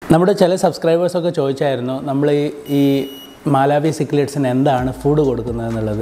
നമ്മുടെ ചില സബ്സ്ക്രൈബേഴ്സൊക്കെ ചോദിച്ചായിരുന്നു നമ്മൾ ഈ ഈ മാലാവി സിക്ലേറ്റ്സിന് എന്താണ് ഫുഡ് കൊടുക്കുന്നത് എന്നുള്ളത്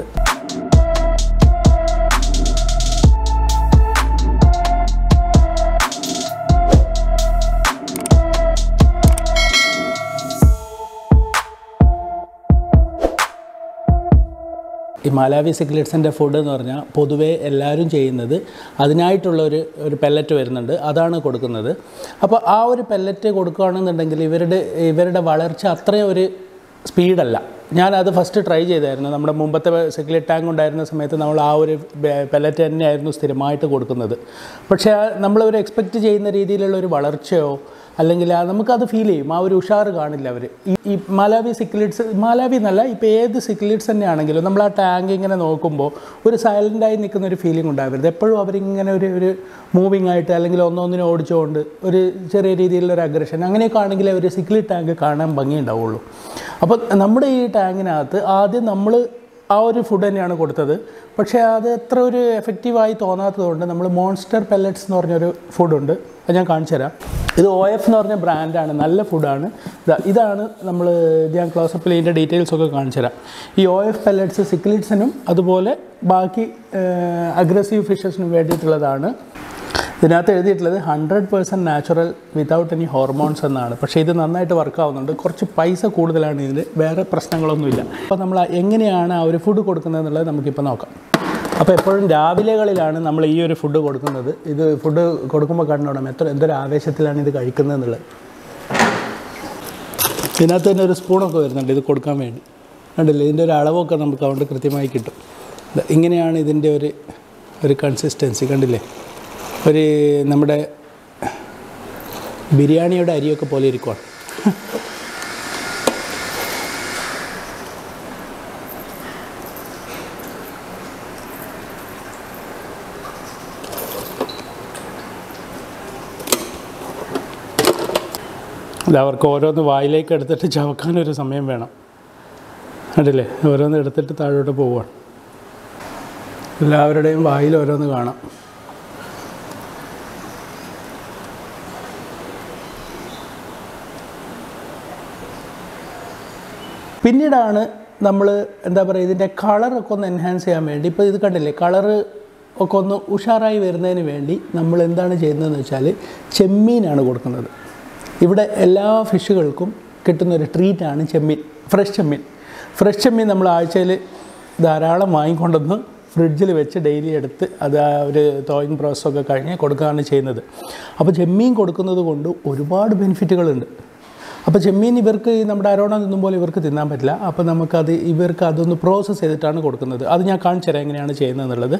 ഈ മാലാവി സിഗ്ലെറ്റ്സിൻ്റെ ഫുഡ് എന്ന് പറഞ്ഞാൽ പൊതുവേ എല്ലാവരും ചെയ്യുന്നത് അതിനായിട്ടുള്ള ഒരു ഒരു പെല്ലറ്റ് വരുന്നുണ്ട് അതാണ് കൊടുക്കുന്നത് അപ്പോൾ ആ ഒരു പെല്ലറ്റ് കൊടുക്കുകയാണെന്നുണ്ടെങ്കിൽ ഇവരുടെ ഇവരുടെ വളർച്ച അത്രയും ഒരു സ്പീഡല്ല ഞാനത് ഫസ്റ്റ് ട്രൈ ചെയ്തായിരുന്നു നമ്മുടെ മുമ്പത്തെ സിഗ്ലെറ്റ് ടാങ്ക് ഉണ്ടായിരുന്ന സമയത്ത് നമ്മൾ ആ ഒരു പെല്ലറ്റ് തന്നെയായിരുന്നു സ്ഥിരമായിട്ട് കൊടുക്കുന്നത് പക്ഷേ ആ നമ്മളൊരു എക്സ്പെക്റ്റ് ചെയ്യുന്ന രീതിയിലുള്ള ഒരു വളർച്ചയോ അല്ലെങ്കിൽ ആ നമുക്കത് ഫീൽ ചെയ്യും ആ ഒരു ഉഷാറ് കാണില്ല അവർ ഈ ഈ മാലാവി സിക്ലിറ്റ്സ് മാലാവി എന്നല്ല ഇപ്പോൾ ഏത് സിക്ലിറ്റ്സ് തന്നെയാണെങ്കിലും നമ്മൾ ആ ടാങ്ക് ഇങ്ങനെ നോക്കുമ്പോൾ ഒരു സൈലൻ്റായി നിൽക്കുന്ന ഒരു ഫീലിംഗ് ഉണ്ടാവരുത് എപ്പോഴും അവരിങ്ങനെ ഒരു ഒരു മൂവിങ് ആയിട്ട് അല്ലെങ്കിൽ ഒന്നൊന്നിനെ ഓടിച്ചുകൊണ്ട് ഒരു ചെറിയ രീതിയിലുള്ള ഒരു അഗ്രഷൻ അങ്ങനെയൊക്കെ ആണെങ്കിലേ ഒരു സിക്ലിറ്റ് ടാങ്ക് കാണാൻ ഭംഗി ഉണ്ടാവുള്ളൂ അപ്പോൾ നമ്മുടെ ഈ ടാങ്കിനകത്ത് ആദ്യം നമ്മൾ ആ ഒരു ഫുഡ് തന്നെയാണ് കൊടുത്തത് പക്ഷേ അത് അത്ര ഒരു എഫക്റ്റീവായി തോന്നാത്തതുകൊണ്ട് നമ്മൾ മോൺസ്റ്റർ പെല്ലറ്റ്സ് എന്ന് പറഞ്ഞൊരു ഫുഡുണ്ട് അത് ഞാൻ കാണിച്ചു തരാം ഇത് ഒ എഫ് എന്ന് പറഞ്ഞ ബ്രാൻഡാണ് നല്ല ഫുഡാണ് ഇതാ ഇതാണ് നമ്മൾ ഞാൻ ക്ലോസപ്പിൽ ഇതിൻ്റെ ഡീറ്റെയിൽസ് ഒക്കെ കാണിച്ചു തരാം ഈ ഒ എഫ് പെല്ലറ്റ്സ് സിക്ലിറ്റ്സിനും അതുപോലെ ബാക്കി അഗ്രസീവ് ഫിഷസിനും വേണ്ടിയിട്ടുള്ളതാണ് ഇതിനകത്ത് എഴുതിയിട്ടുള്ളത് hundred percent natural without any hormones എന്നാണ് പക്ഷേ ഇത് നന്നായിട്ട് വർക്ക് ആവുന്നുണ്ട് കുറച്ച് പൈസ കൂടുതലാണ് ഇതിൽ വേറെ പ്രശ്നങ്ങളൊന്നുമില്ല അപ്പോൾ നമ്മൾ എങ്ങനെയാണ് ആ ഒരു ഫുഡ് കൊടുക്കുന്നത് എന്നുള്ളത് നമുക്കിപ്പോൾ നോക്കാം അപ്പോൾ എപ്പോഴും രാവിലെകളിലാണ് നമ്മൾ ഈ ഒരു ഫുഡ് കൊടുക്കുന്നത് ഇത് ഫുഡ് കൊടുക്കുമ്പോൾ കണ്ടോണം എത്ര എന്തൊരു ആവേശത്തിലാണ് ഇത് കഴിക്കുന്നത് എന്നുള്ളത് ഇതിനകത്ത് തന്നെ ഒരു സ്പൂണൊക്കെ വരുന്നുണ്ട് ഇത് കൊടുക്കാൻ വേണ്ടി കണ്ടില്ലേ ഇതിൻ്റെ ഒരു അളവൊക്കെ നമുക്ക് അതുകൊണ്ട് കൃത്യമായി കിട്ടും ദാ ഇങ്ങനെയാണ് ഇതിൻ്റെ ഒരു ഒരു കൺസിസ്റ്റൻസി കണ്ടില്ലേ ഒരു നമ്മുടെ ബിരിയാണിയുടെ അരിയൊക്കെ പോലെ ഇരിക്കുവാണ് ഇത് അവർക്ക് ഓരോന്ന് വായിലേക്ക് എടുത്തിട്ട് ചവക്കാനൊരു സമയം വേണം കണ്ടില്ലേ ഓരോന്ന് എടുത്തിട്ട് താഴോട്ട് പോവുകയാണ് എല്ലാവരുടെയും വായിൽ ഓരോന്ന് കാണാം പിന്നീടാണ് നമ്മൾ എന്താ പറയുക ഇതിൻ്റെ കളറൊക്കെ ഒന്ന് എൻഹാൻസ് ചെയ്യാൻ വേണ്ടി ഇപ്പോൾ ഇത് കണ്ടില്ലേ കളറ് ഒക്കെ ഒന്ന് ഉഷാറായി വരുന്നതിന് വേണ്ടി നമ്മൾ എന്താണ് ചെയ്യുന്നതെന്ന് വെച്ചാൽ ചെമ്മീനാണ് കൊടുക്കുന്നത് ഇവിടെ എല്ലാ ഫിഷുകൾക്കും കിട്ടുന്ന ഒരു ട്രീറ്റാണ് ചെമ്മീൻ ഫ്രഷ് ചെമ്മീൻ ഫ്രഷ് ചെമ്മീൻ നമ്മൾ ആഴ്ചയിൽ ധാരാളം വാങ്ങിക്കൊണ്ടുവന്ന് ഫ്രിഡ്ജിൽ വെച്ച് ഡെയിലി എടുത്ത് അത് ആ ഒരു തോയിങ് പ്രോസസ്സൊക്കെ കഴിഞ്ഞ് കൊടുക്കുകയാണ് ചെയ്യുന്നത് അപ്പോൾ ചെമ്മീൻ കൊടുക്കുന്നത് കൊണ്ട് ഒരുപാട് ബെനിഫിറ്റുകളുണ്ട് അപ്പോൾ ചെമ്മീൻ ഇവർക്ക് ഈ നമ്മുടെ അരോണ നിന്നും പോലെ ഇവർക്ക് തിന്നാൻ പറ്റില്ല അപ്പോൾ നമുക്കത് ഇവർക്ക് അതൊന്ന് പ്രോസസ്സ് ചെയ്തിട്ടാണ് കൊടുക്കുന്നത് അത് ഞാൻ കാണിച്ചു തരാം എങ്ങനെയാണ് ചെയ്യുന്നത് എന്നുള്ളത്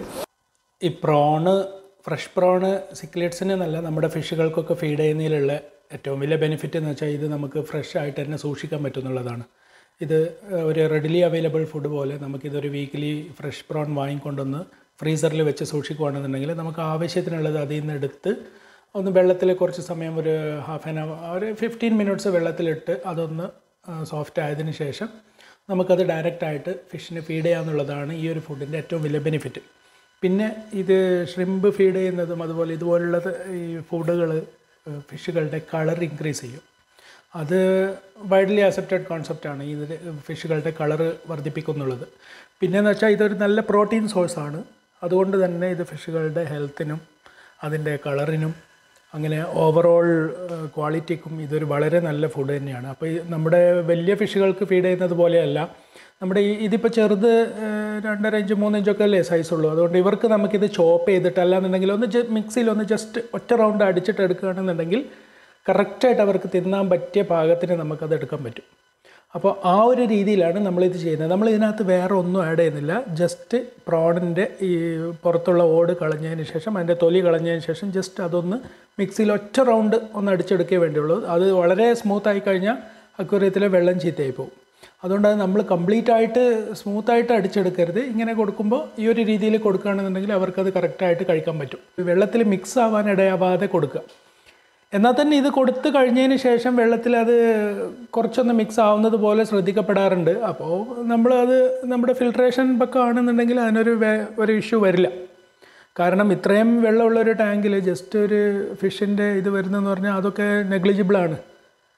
ഈ പ്രോണ് ഫ്രഷ് പ്രോണ് സിക്ലേറ്റ്സിന് എന്നല്ല നമ്മുടെ ഫിഷുകൾക്കൊക്കെ ഫീഡ് ചെയ്യുന്നതിലുള്ള ഏറ്റവും വലിയ ബെനിഫിറ്റ് എന്ന് വെച്ചാൽ ഇത് നമുക്ക് ഫ്രഷ് ആയിട്ട് തന്നെ സൂക്ഷിക്കാൻ പറ്റുന്നുള്ളതാണ് ഇത് ഒരു റെഡിലി അവൈലബിൾ ഫുഡ് പോലെ നമുക്കിതൊരു വീക്കിലി ഫ്രഷ് പ്രോൺ വാങ്ങിക്കൊണ്ടൊന്ന് ഫ്രീസറിൽ വെച്ച് സൂക്ഷിക്കുകയാണെന്നുണ്ടെങ്കിൽ നമുക്ക് ആവശ്യത്തിനുള്ളത് അതിൽ നിന്ന് എടുത്ത് ഒന്ന് വെള്ളത്തിൽ കുറച്ച് സമയം ഒരു ഹാഫ് ആൻ അവർ ഒരു ഫിഫ്റ്റീൻ മിനിറ്റ്സ് വെള്ളത്തിലിട്ട് അതൊന്ന് സോഫ്റ്റ് ആയതിനു ശേഷം നമുക്കത് ഡയറക്റ്റായിട്ട് ഫിഷിന് ഫീഡ് ചെയ്യാമെന്നുള്ളതാണ് ഈ ഒരു ഫുഡിൻ്റെ ഏറ്റവും വലിയ ബെനിഫിറ്റ് പിന്നെ ഇത് ഷ്രിമ്പ് ഫീഡ് ചെയ്യുന്നതും അതുപോലെ ഇതുപോലുള്ള ഈ ഫുഡുകൾ ഫിഷുകളുടെ കളർ ഇൻക്രീസ് ചെയ്യും അത് വൈഡ്ലി അക്സെപ്റ്റഡ് കോൺസെപ്റ്റാണ് ഈ ഫിഷുകളുടെ കളർ വർദ്ധിപ്പിക്കുന്നുള്ളത് പിന്നെയെന്ന് വെച്ചാൽ ഇതൊരു നല്ല പ്രോട്ടീൻ സോഴ്സാണ് അതുകൊണ്ട് തന്നെ ഇത് ഫിഷുകളുടെ ഹെൽത്തിനും അതിൻ്റെ കളറിനും അങ്ങനെ ഓവറോൾ ക്വാളിറ്റിക്കും ഇതൊരു വളരെ നല്ല ഫുഡ് തന്നെയാണ് അപ്പോൾ ഈ നമ്മുടെ വലിയ ഫിഷുകൾക്ക് ഫീഡ് ചെയ്യുന്നത് പോലെയല്ല നമ്മുടെ ഈ ഇതിപ്പോൾ ചെറുത് ഏഹ്, രണ്ടര ഇഞ്ച് മൂന്ന് ഇഞ്ചൊക്കെ അല്ലേ സൈസ് ഉള്ളൂ അതുകൊണ്ട് ഇവർക്ക് നമുക്കിത് ചോപ്പ് ചെയ്തിട്ട് അല്ലാന്നുണ്ടെങ്കിൽ ഒന്ന് ജ മിക്സിയിൽ ഒന്ന് ജസ്റ്റ് ഒറ്റ റൗണ്ട് അടിച്ചിട്ട് എടുക്കുകയാണെന്നുണ്ടെങ്കിൽ കറക്റ്റായിട്ട് അവർക്ക് തിന്നാൻ പറ്റിയ പാകത്തിന് നമുക്കത് എടുക്കാൻ പറ്റും അപ്പോൾ ആ ഒരു രീതിയിലാണ് നമ്മളിത് ചെയ്യുന്നത് നമ്മൾ ഇതിനകത്ത് വേറെ ഒന്നും ആഡ് ചെയ്യുന്നില്ല ജസ്റ്റ് പ്രോണിൻ്റെ ഈ പുറത്തുള്ള ഓട് കളഞ്ഞതിന് ശേഷം അതിൻ്റെ തൊലി കളഞ്ഞതിന് ശേഷം ജസ്റ്റ് അതൊന്ന് മിക്സിയിൽ ഒറ്റ റൗണ്ട് ഒന്ന് അടിച്ചെടുക്കേ വേണ്ടിയുള്ളൂ അത് വളരെ സ്മൂത്ത് ആയി കഴിഞ്ഞാൽ അക്വറിയത്തിലെ വെള്ളം ചീത്തയായി പോകും അതുകൊണ്ട് അത് നമ്മൾ കംപ്ലീറ്റ് ആയിട്ട് സ്മൂത്തായിട്ട് അടിച്ചെടുക്കരുത് ഇങ്ങനെ കൊടുക്കുമ്പോൾ ഈ ഒരു രീതിയിൽ കൊടുക്കുകയാണെന്നുണ്ടെങ്കിൽ അവർക്കത് കറക്റ്റായിട്ട് കഴിക്കാൻ പറ്റും വെള്ളത്തിൽ മിക്സ് ആവാൻ ഇടയാവാതെ കൊടുക്കുക എന്നാൽ തന്നെ ഇത് കൊടുത്തു കഴിഞ്ഞതിന് ശേഷം വെള്ളത്തിൽ അത് കുറച്ചൊന്ന് മിക്സ് ആവുന്നത് പോലെ ശ്രദ്ധിക്കപ്പെടാറുണ്ട് അപ്പോൾ നമ്മൾ അത് നമ്മുടെ ഫിൽട്രേഷൻ പക്കം ആണെന്നുണ്ടെങ്കിൽ അതിനൊരു വേ- ഒരു ഇഷ്യൂ വരില്ല കാരണം ഇത്രയും വെള്ളമുള്ള ഒരു ടാങ്കിൽ ജസ്റ്റ് ഒരു ഫിഷിൻ്റെ ഇത് വരുന്നതെന്ന് പറഞ്ഞാൽ അതൊക്കെ നെഗ്ലിജിബിളാണ്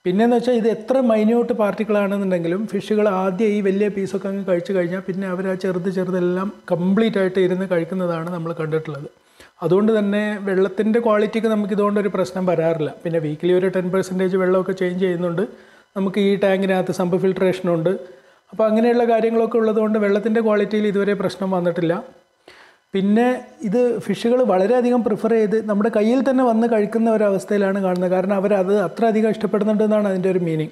പിന്നെയെന്ന് വെച്ചാൽ ഇത് എത്ര മൈന്യൂട്ട് പാർട്ടിക്കിളാണെന്നുണ്ടെങ്കിലും ഫിഷുകൾ ആദ്യം ഈ വലിയ പീസൊക്കെ അങ്ങ് കഴിച്ചു കഴിഞ്ഞാൽ പിന്നെ അവർ ആ ചെറുത് ചെറുതെല്ലാം കംപ്ലീറ്റ് ആയിട്ട് ഇരുന്ന് കഴിക്കുന്നതാണ് നമ്മൾ കണ്ടിട്ടുള്ളത് അതുകൊണ്ട് തന്നെ വെള്ളത്തിൻ്റെ ക്വാളിറ്റിക്ക് നമുക്ക് ഇതുകൊണ്ട് ഒരു പ്രശ്നം വരാറില്ല പിന്നെ വീക്കിലി ഒരു ടെൻ പെർസെൻറ്റേജ് വെള്ളമൊക്കെ ചേഞ്ച് ചെയ്യുന്നുണ്ട് നമുക്ക് ഈ ടാങ്കിനകത്ത് സമ്പ് ഫിൽട്രേഷനുണ്ട് അപ്പോൾ അങ്ങനെയുള്ള കാര്യങ്ങളൊക്കെ ഉള്ളതുകൊണ്ട് വെള്ളത്തിൻ്റെ ക്വാളിറ്റിയിൽ ഇതുവരെ പ്രശ്നം വന്നിട്ടില്ല പിന്നെ ഇത് ഫിഷുകൾ വളരെയധികം പ്രിഫർ ചെയ്ത് നമ്മുടെ കയ്യിൽ തന്നെ വന്ന് കഴിക്കുന്ന ഒരവസ്ഥയിലാണ് കാണുന്നത് കാരണം അവരത് അത്ര അധികം ഇഷ്ടപ്പെടുന്നുണ്ടെന്നാണ് അതിൻ്റെ ഒരു മീനിങ്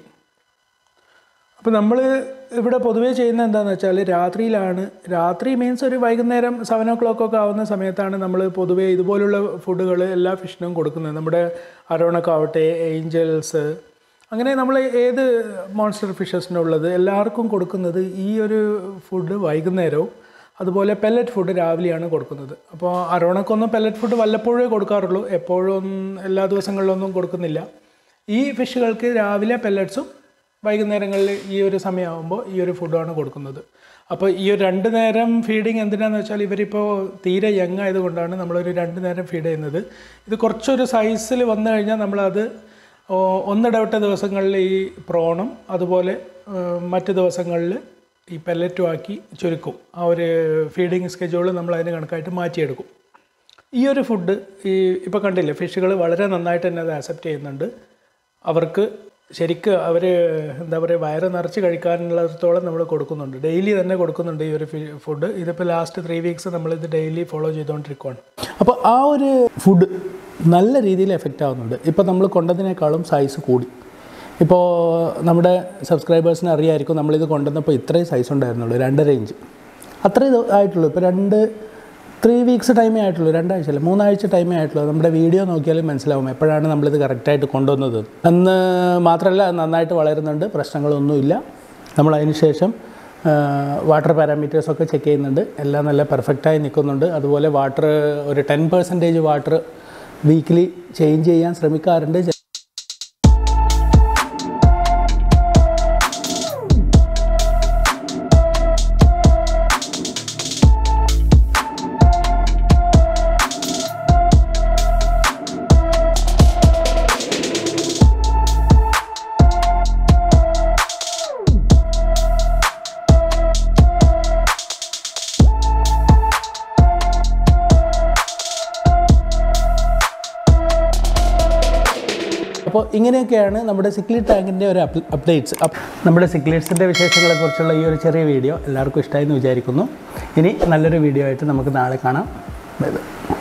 അപ്പോൾ നമ്മൾ ഇവിടെ പൊതുവേ ചെയ്യുന്നത് എന്താണെന്ന് വെച്ചാൽ രാത്രിയിലാണ് രാത്രി മീൻസ് ഒരു വൈകുന്നേരം സെവൻ ഓ ക്ലോക്ക് ഒക്കെ ആവുന്ന സമയത്താണ് നമ്മൾ പൊതുവേ ഇതുപോലുള്ള ഫുഡുകൾ എല്ലാ ഫിഷിനും കൊടുക്കുന്നത് നമ്മുടെ അരോണക്കാവട്ടെ ഏഞ്ചൽസ് അങ്ങനെ നമ്മൾ ഏത് മോൺസ്റ്റർ ഫിഷസിനുള്ളത് എല്ലാവർക്കും കൊടുക്കുന്നത് ഈ ഒരു ഫുഡ് വൈകുന്നേരവും അതുപോലെ പെല്ലറ്റ് ഫുഡ് രാവിലെയാണ് കൊടുക്കുന്നത് അപ്പോൾ അരോണക്കൊന്നും പെല്ലറ്റ് ഫുഡ് വല്ലപ്പോഴേ കൊടുക്കാറുള്ളൂ എപ്പോഴും എല്ലാ ദിവസങ്ങളിലൊന്നും കൊടുക്കുന്നില്ല ഈ ഫിഷുകൾക്ക് രാവിലെ പെല്ലറ്റ്സും വൈകുന്നേരങ്ങളിൽ ഈ ഒരു സമയമാകുമ്പോൾ ഈ ഒരു ഫുഡാണ് കൊടുക്കുന്നത് അപ്പോൾ ഈ ഒരു രണ്ട് നേരം ഫീഡിങ് എന്തിനാന്ന് വെച്ചാൽ ഇവരിപ്പോൾ തീരെ യങ് ആയതുകൊണ്ടാണ് നമ്മളൊരു രണ്ട് നേരം ഫീഡ് ചെയ്യുന്നത് ഇത് കുറച്ചൊരു സൈസിൽ വന്നു കഴിഞ്ഞാൽ നമ്മളത് ഓ- ഒന്നിടവിട്ട ദിവസങ്ങളിൽ ഈ പ്രോണും അതുപോലെ ഏഹ്, മറ്റ് ദിവസങ്ങളിൽ ഈ പെല്ലറ്റും ആക്കി ചുരുക്കും ആ ഒരു ഫീഡിങ് സ്കെഡ്യൂൾ നമ്മൾ അതിന് കണക്കായിട്ട് മാറ്റിയെടുക്കും ഈ ഒരു ഫുഡ് ഈ ഇപ്പോൾ കണ്ടില്ലേ ഫിഷുകൾ വളരെ നന്നായിട്ട് തന്നെ അത് ആക്സെപ്റ്റ് ചെയ്യുന്നുണ്ട് അവർക്ക് ശരിക്ക് അവർ എന്താ പറയുക വയറ് നിറച്ച് കഴിക്കാനുള്ളിടത്തോളം നമ്മൾ കൊടുക്കുന്നുണ്ട് ഡെയിലി തന്നെ കൊടുക്കുന്നുണ്ട് ഈ ഒരു ഫുഡ് ഇതിപ്പോൾ ലാസ്റ്റ് ത്രീ വീക്സ് നമ്മളിത് ഡെയിലി ഫോളോ ചെയ്തുകൊണ്ടിരിക്കുകയാണ് അപ്പോൾ ആ ഒരു ഫുഡ് നല്ല രീതിയിൽ എഫക്റ്റ് ആവുന്നുണ്ട് ഇപ്പോൾ നമ്മൾ കൊണ്ടതിനേക്കാളും സൈസ് കൂടി ഇപ്പോൾ നമ്മുടെ സബ്സ്ക്രൈബേഴ്സിന് അറിയാമായിരിക്കും നമ്മളിത് കൊണ്ടുവന്നപ്പോൾ ഇത്രയും സൈസ് ഉണ്ടായിരുന്നുള്ളൂ രണ്ടര ഇഞ്ച് അത്രേ ഇത് ആയിട്ടുള്ളൂ ഇപ്പോൾ രണ്ട് ത്രീ വീക്സ് ടൈമേ ആയിട്ടുള്ളൂ രണ്ടാഴ്ച അല്ല മൂന്നാഴ്ച ടൈമേ ആയിട്ടുള്ളൂ നമ്മുടെ വീഡിയോ നോക്കിയാലും മനസ്സിലാവും എപ്പോഴാണ് നമ്മളിത് കറക്റ്റായിട്ട് കൊണ്ടുവന്നത് അന്ന് മാത്രമല്ല അത് നന്നായിട്ട് വളരുന്നുണ്ട് പ്രശ്നങ്ങളൊന്നുമില്ല നമ്മൾ അതിന് ശേഷം വാട്ടർ പാരാമീറ്റേഴ്സൊക്കെ ചെക്ക് ചെയ്യുന്നുണ്ട് എല്ലാം നല്ല പെർഫെക്റ്റായി നിൽക്കുന്നുണ്ട് അതുപോലെ വാട്ടർ ഒരു ten percentage water weekly change ചെയ്യാൻ ശ്രമിക്കാറുണ്ട് അപ്പോൾ ഇങ്ങനെയൊക്കെയാണ് നമ്മുടെ സിക്ലി ടാങ്കിൻ്റെ ഒരു അപ്ഡേറ്റ്സ് നമ്മുടെ സിക്ലീറ്റ്സിൻ്റെ വിശേഷങ്ങളെക്കുറിച്ചുള്ള ഈ ഒരു ചെറിയ വീഡിയോ എല്ലാവർക്കും ഇഷ്ടമായി എന്ന് വിചാരിക്കുന്നു ഇനി നല്ലൊരു വീഡിയോ ആയിട്ട് നമുക്ക് നാളെ കാണാം ബൈ ബൈ